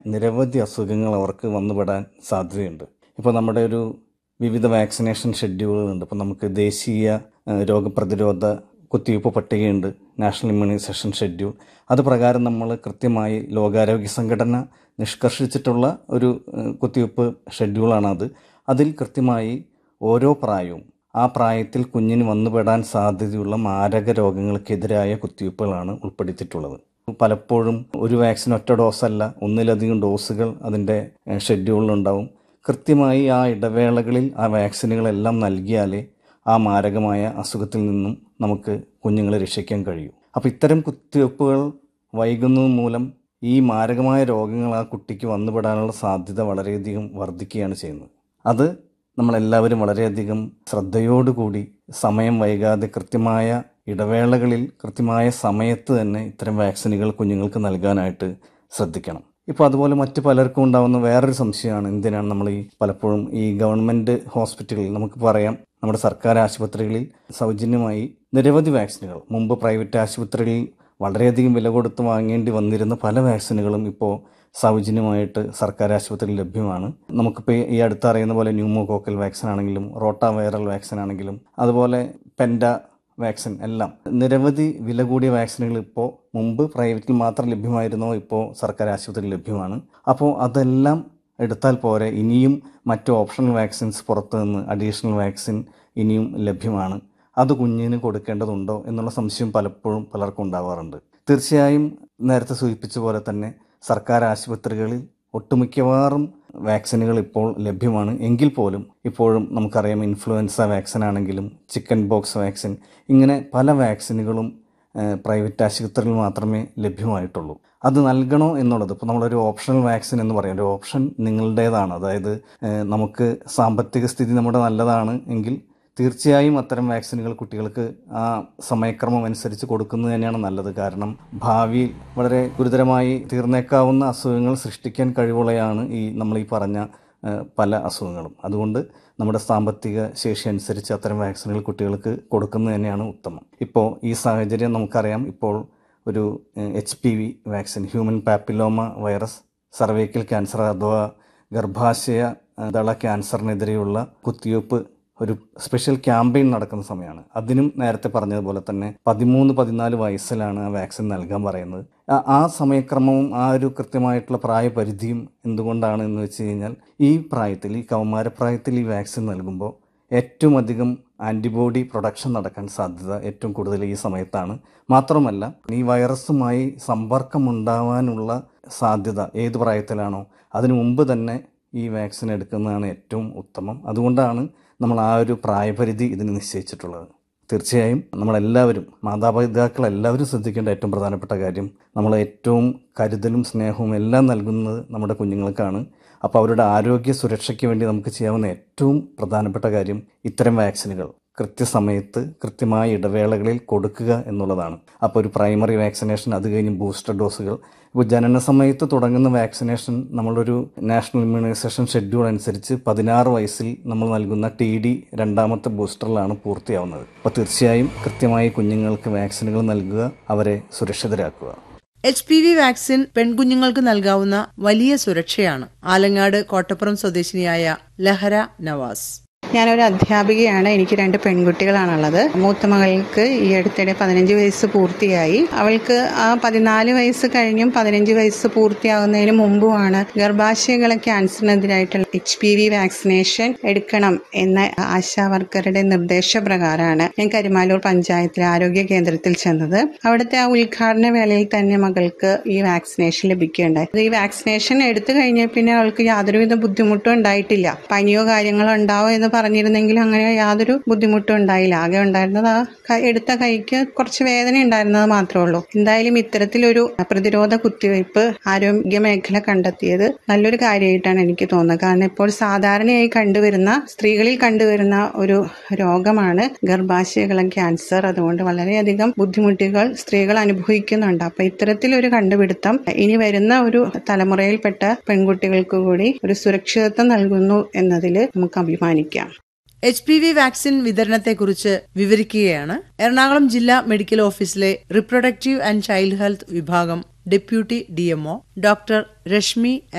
നിരവധി അസുഖങ്ങൾ അവർക്ക് വന്നുപെടാൻ സാധ്യതയുണ്ട് ഇപ്പോൾ നമ്മുടെ ഒരു വിവിധ വാക്സിനേഷൻ ഷെഡ്യൂളുകളുണ്ട് ഇപ്പോൾ നമുക്ക് ദേശീയ ഏഹ്, രോഗപ്രതിരോധ കുത്തിവയ്പ്പ് പട്ടികയുണ്ട് നാഷണൽ ഇമ്മ്യൂണൈസേഷൻ ഷെഡ്യൂൾ അത് പ്രകാരം നമ്മൾ കൃത്യമായി ലോകാരോഗ്യ സംഘടന നിഷ്കർഷിച്ചിട്ടുള്ള ഒരു ഏഹ്, കുത്തിവയ്പ്പ് ഷെഡ്യൂളാണത് അതിൽ കൃത്യമായി ഓരോ പ്രായവും ആ പ്രായത്തിൽ കുഞ്ഞിന് വന്നുപെടാൻ സാധ്യതയുള്ള മാരക രോഗങ്ങൾക്കെതിരായ കുത്തിവയ്പ്പുകളാണ് ഉൾപ്പെടുത്തിയിട്ടുള്ളത് പലപ്പോഴും ഒരു വാക്സിൻ ഒറ്റ ഡോസല്ല ഒന്നിലധികം ഡോസുകൾ അതിൻ്റെ ഏഹ്, ഷെഡ്യൂളിലുണ്ടാവും കൃത്യമായി ആ ഇടവേളകളിൽ ആ വാക്സിനുകളെല്ലാം നൽകിയാലേ ആ മാരകമായ അസുഖത്തിൽ നിന്നും നമുക്ക് കുഞ്ഞുങ്ങളെ രക്ഷിക്കാൻ കഴിയൂ അപ്പോൾ ഇത്തരം കുത്തിവയ്പ്പുകൾ വൈകുന്നത് മൂലം ഈ മാരകമായ രോഗങ്ങൾ ആ കുട്ടിക്ക് വന്നുപെടാനുള്ള സാധ്യത വളരെയധികം വർദ്ധിക്കുകയാണ് ചെയ്യുന്നത് അത് നമ്മളെല്ലാവരും വളരെയധികം ശ്രദ്ധയോടുകൂടി സമയം വൈകാതെ കൃത്യമായ ഇടവേളകളിൽ കൃത്യമായ സമയത്ത് തന്നെ ഇത്തരം വാക്സിനുകൾ കുഞ്ഞുങ്ങൾക്ക് നൽകാനായിട്ട് ശ്രദ്ധിക്കണം ഇപ്പോൾ അതുപോലെ മറ്റ് പലർക്കും ഉണ്ടാകുന്ന വേറൊരു സംശയമാണ് എന്തിനാണ് നമ്മൾ ഈ പലപ്പോഴും ഈ ഗവൺമെൻറ് ഹോസ്പിറ്റലുകളിൽ നമുക്ക് പറയാം നമ്മുടെ സർക്കാർ ആശുപത്രികളിൽ സൗജന്യമായി നിരവധി വാക്സിനുകൾ മുമ്പ് പ്രൈവറ്റ് ആശുപത്രികളിൽ വളരെയധികം വില കൊടുത്ത് വാങ്ങേണ്ടി വന്നിരുന്ന പല വാക്സിനുകളും ഇപ്പോൾ സൗജന്യമായിട്ട് സർക്കാർ ആശുപത്രിയിൽ ലഭ്യമാണ് നമുക്കിപ്പോൾ ഈ അടുത്ത് അറിയുന്ന പോലെ ന്യൂമോകോക്കൽ വാക്സിൻ ആണെങ്കിലും റോട്ട വൈറൽ വാക്സിൻ ആണെങ്കിലും അതുപോലെ പെൻഡ വാക്സിൻ എല്ലാം നിരവധി വില കൂടിയ വാക്സിനുകൾ ഇപ്പോൾ മുമ്പ് പ്രൈവറ്റിൽ മാത്രം ലഭ്യമായിരുന്നോ ഇപ്പോൾ സർക്കാർ ആശുപത്രിയിൽ ലഭ്യമാണ് അപ്പോൾ അതെല്ലാം എടുത്താൽ പോരെ ഇനിയും മറ്റ് ഓപ്ഷണൽ വാക്സിൻസ് പുറത്തു നിന്ന് അഡീഷണൽ വാക്സിൻ ഇനിയും ലഭ്യമാണ് അത് കുഞ്ഞിന് കൊടുക്കേണ്ടതുണ്ടോ എന്നുള്ള സംശയം പലപ്പോഴും പലർക്കും ഉണ്ടാവാറുണ്ട് തീർച്ചയായും നേരത്തെ സൂചിപ്പിച്ച പോലെ തന്നെ സർക്കാർ ആശുപത്രികളിൽ ഒട്ടുമിക്കവാറും വാക്സിനുകൾ ഇപ്പോൾ ലഭ്യമാണ് എങ്കിൽ പോലും ഇപ്പോഴും നമുക്കറിയാം ഇൻഫ്ലുവൻസ വാക്സിൻ ആണെങ്കിലും ചിക്കൻ ബോക്സ് വാക്സിൻ ഇങ്ങനെ പല വാക്സിനുകളും ഏഹ്, പ്രൈവറ്റ് ആശുപത്രിയിൽ മാത്രമേ ലഭ്യമായിട്ടുള്ളൂ അത് നൽകണോ എന്നുള്ളത് ഇപ്പോൾ നമ്മളൊരു ഓപ്ഷണൽ വാക്സിൻ എന്ന് പറയും ഒരു ഓപ്ഷൻ നിങ്ങളുടേതാണ് അതായത് ഏഹ്, നമുക്ക് സാമ്പത്തിക സ്ഥിതി നമ്മുടെ നല്ലതാണ് എങ്കിൽ തീർച്ചയായും അത്തരം വാക്സിനുകൾ കുട്ടികൾക്ക് ആ സമയക്രമം അനുസരിച്ച് കൊടുക്കുന്നത് തന്നെയാണ് നല്ലത് കാരണം ഭാവിയിൽ വളരെ ഗുരുതരമായി തീർന്നേക്കാവുന്ന അസുഖങ്ങൾ സൃഷ്ടിക്കാൻ കഴിവുള്ളയാണ് ഈ നമ്മൾ ഈ പറഞ്ഞ ഏഹ്, പല അസുഖങ്ങളും അതുകൊണ്ട് നമ്മുടെ സാമ്പത്തിക ശേഷി അനുസരിച്ച് അത്തരം വാക്സിനുകൾ കുട്ടികൾക്ക് കൊടുക്കുന്നത് തന്നെയാണ് ഉത്തമം ഇപ്പോൾ ഈ സാഹചര്യം നമുക്കറിയാം ഇപ്പോൾ ഒരു H P V vaccine human papilloma virus cervical cancer അഥവാ ഗർഭാശയ ഏഹ്, ദള ക്യാൻസറിനെതിരെയുള്ള കുത്തിവയ്പ്പ് ഒരു സ്പെഷ്യൽ ക്യാമ്പയിൻ നടക്കുന്ന സമയമാണ് അതിനും നേരത്തെ പറഞ്ഞതുപോലെ തന്നെ പതിമൂന്ന് പതിനാല് വയസ്സിലാണ് ആ വാക്സിൻ നൽകാൻ പറയുന്നത് ആ- ആ സമയക്രമവും ആ ഒരു കൃത്യമായിട്ടുള്ള പ്രായപരിധിയും എന്തുകൊണ്ടാണ് എന്ന് വെച്ച് കഴിഞ്ഞാൽ ഈ പ്രായത്തിൽ ഈ കൗമാരപ്രായത്തിൽ ഈ വാക്സിൻ നൽകുമ്പോൾ ഏറ്റവും അധികം ആൻറ്റിബോഡി പ്രൊഡക്ഷൻ നടക്കാൻ സാധ്യത ഏറ്റവും കൂടുതൽ ഈ സമയത്താണ് മാത്രമല്ല ഈ വൈറസുമായി സമ്പർക്കമുണ്ടാവാനുള്ള സാധ്യത ഏത് പ്രായത്തിലാണോ അതിനു മുമ്പ് തന്നെ ഈ വാക്സിൻ എടുക്കുന്നതാണ് ഏറ്റവും ഉത്തമം അതുകൊണ്ടാണ് നമ്മൾ ആ ഒരു പ്രായപരിധി ഇതിന് നിശ്ചയിച്ചിട്ടുള്ളത് തീർച്ചയായും നമ്മളെല്ലാവരും മാതാപിതാക്കൾ എല്ലാവരും ശ്രദ്ധിക്കേണ്ട ഏറ്റവും പ്രധാനപ്പെട്ട കാര്യം നമ്മൾ ഏറ്റവും കരുതലും സ്നേഹവും എല്ലാം നൽകുന്നത് നമ്മുടെ കുഞ്ഞുങ്ങൾക്കാണ് അപ്പോൾ അവരുടെ ആരോഗ്യ സുരക്ഷയ്ക്ക് വേണ്ടി നമുക്ക് ചെയ്യാവുന്ന ഏറ്റവും പ്രധാനപ്പെട്ട കാര്യം ഇത്തരം വാക്സിനുകൾ കൃത്യസമയത്ത് കൃത്യമായ ഇടവേളകളിൽ കൊടുക്കുക എന്നുള്ളതാണ് അപ്പോൾ ഒരു പ്രൈമറി വാക്സിനേഷൻ അത് കഴിഞ്ഞ് ബൂസ്റ്റർ ഡോസുകൾ ഇപ്പോൾ ജനന സമയത്ത് തുടങ്ങുന്ന വാക്സിനേഷൻ നമ്മളൊരു നാഷണൽ ഇമ്മ്യൂണൈസേഷൻ ഷെഡ്യൂൾ അനുസരിച്ച് പതിനാറ് വയസ്സിൽ നമ്മൾ നൽകുന്ന ടി ഡി രണ്ടാമത്തെ ബൂസ്റ്ററിലാണ് പൂർത്തിയാവുന്നത് അപ്പോൾ തീർച്ചയായും കൃത്യമായി കുഞ്ഞുങ്ങൾക്ക് വാക്സിനുകൾ നൽകുക അവരെ സുരക്ഷിതരാക്കുക എച്ച് പി വി വാക്സിൻ പെൺകുഞ്ഞുങ്ങൾക്ക് നൽകാവുന്ന വലിയ സുരക്ഷയാണ് ആലങ്ങാട് കോട്ടപ്പുറം സ്വദേശിനിയായ ലഹര നവാസ് ഞാനൊരു അധ്യാപികയാണ് എനിക്ക് രണ്ട് പെൺകുട്ടികളാണുള്ളത് മൂത്ത മകൾക്ക് ഈ അടുത്തിടെ പതിനഞ്ച് വയസ്സ് പൂർത്തിയായി അവൾക്ക് ആ പതിനാല് വയസ്സ് കഴിഞ്ഞും പതിനഞ്ച് വയസ്സ് പൂർത്തിയാകുന്നതിന് മുമ്പുമാണ് ഗർഭാശയങ്ങളെ ക്യാൻസറിനെതിരായിട്ടുള്ള എച്ച് പി വി വാക്സിനേഷൻ എടുക്കണം എന്ന ആശാ വർക്കറുടെ നിർദ്ദേശപ്രകാരമാണ് ഞാൻ കരുമാലൂർ പഞ്ചായത്തിലെ ആരോഗ്യ കേന്ദ്രത്തിൽ ചെന്നത് അവിടുത്തെ ആ ഉദ്ഘാടന വേളയിൽ തന്നെ മകൾക്ക് ഈ വാക്സിനേഷൻ ലഭിക്കുകയുണ്ടായി ഈ വാക്സിനേഷൻ എടുത്തു കഴിഞ്ഞ പിന്നെ അവൾക്ക് യാതൊരുവിധ ബുദ്ധിമുട്ടും ഉണ്ടായിട്ടില്ല പനിയോ കാര്യങ്ങളോ ഉണ്ടാവോ എന്ന് പറഞ്ഞിരുന്നെങ്കിലും അങ്ങനെ യാതൊരു ബുദ്ധിമുട്ടും ഉണ്ടായില്ല ആകെ ഉണ്ടായിരുന്നത് ആ ക- എടുത്ത കൈക്ക് കുറച്ച് വേദന ഉണ്ടായിരുന്നത് മാത്രമേ ഉള്ളൂ എന്തായാലും ഇത്തരത്തിലൊരു പ്രതിരോധ കുത്തിവയ്പ് ആരോഗ്യ മേഖല കണ്ടെത്തിയത് നല്ലൊരു കാര്യമായിട്ടാണ് എനിക്ക് തോന്നുന്നത് കാരണം ഇപ്പോൾ സാധാരണയായി കണ്ടുവരുന്ന സ്ത്രീകളിൽ കണ്ടുവരുന്ന ഒരു രോഗമാണ് ഗർഭാശയകളം ക്യാൻസർ അതുകൊണ്ട് വളരെയധികം ബുദ്ധിമുട്ടുകൾ സ്ത്രീകൾ അനുഭവിക്കുന്നുണ്ട് അപ്പൊ ഇത്തരത്തിലൊരു കണ്ടുപിടുത്തം ഇനി വരുന്ന ഒരു തലമുറയിൽപ്പെട്ട പെൺകുട്ടികൾക്ക് കൂടി ഒരു സുരക്ഷിതത്വം നൽകുന്നു എന്നതിൽ നമുക്ക് അഭിമാനിക്കാം എച്ച് പി വി വാക്സിൻ വിതരണത്തെക്കുറിച്ച് വിവരിക്കുകയാണ് എറണാകുളം ജില്ലാ മെഡിക്കൽ ഓഫീസിലെ റിപ്രൊഡക്റ്റീവ് ആൻഡ് ചൈൽഡ് ഹെൽത്ത് വിഭാഗം ഡെപ്യൂട്ടി ഡിഎംഒ ഡോക്ടർ രശ്മി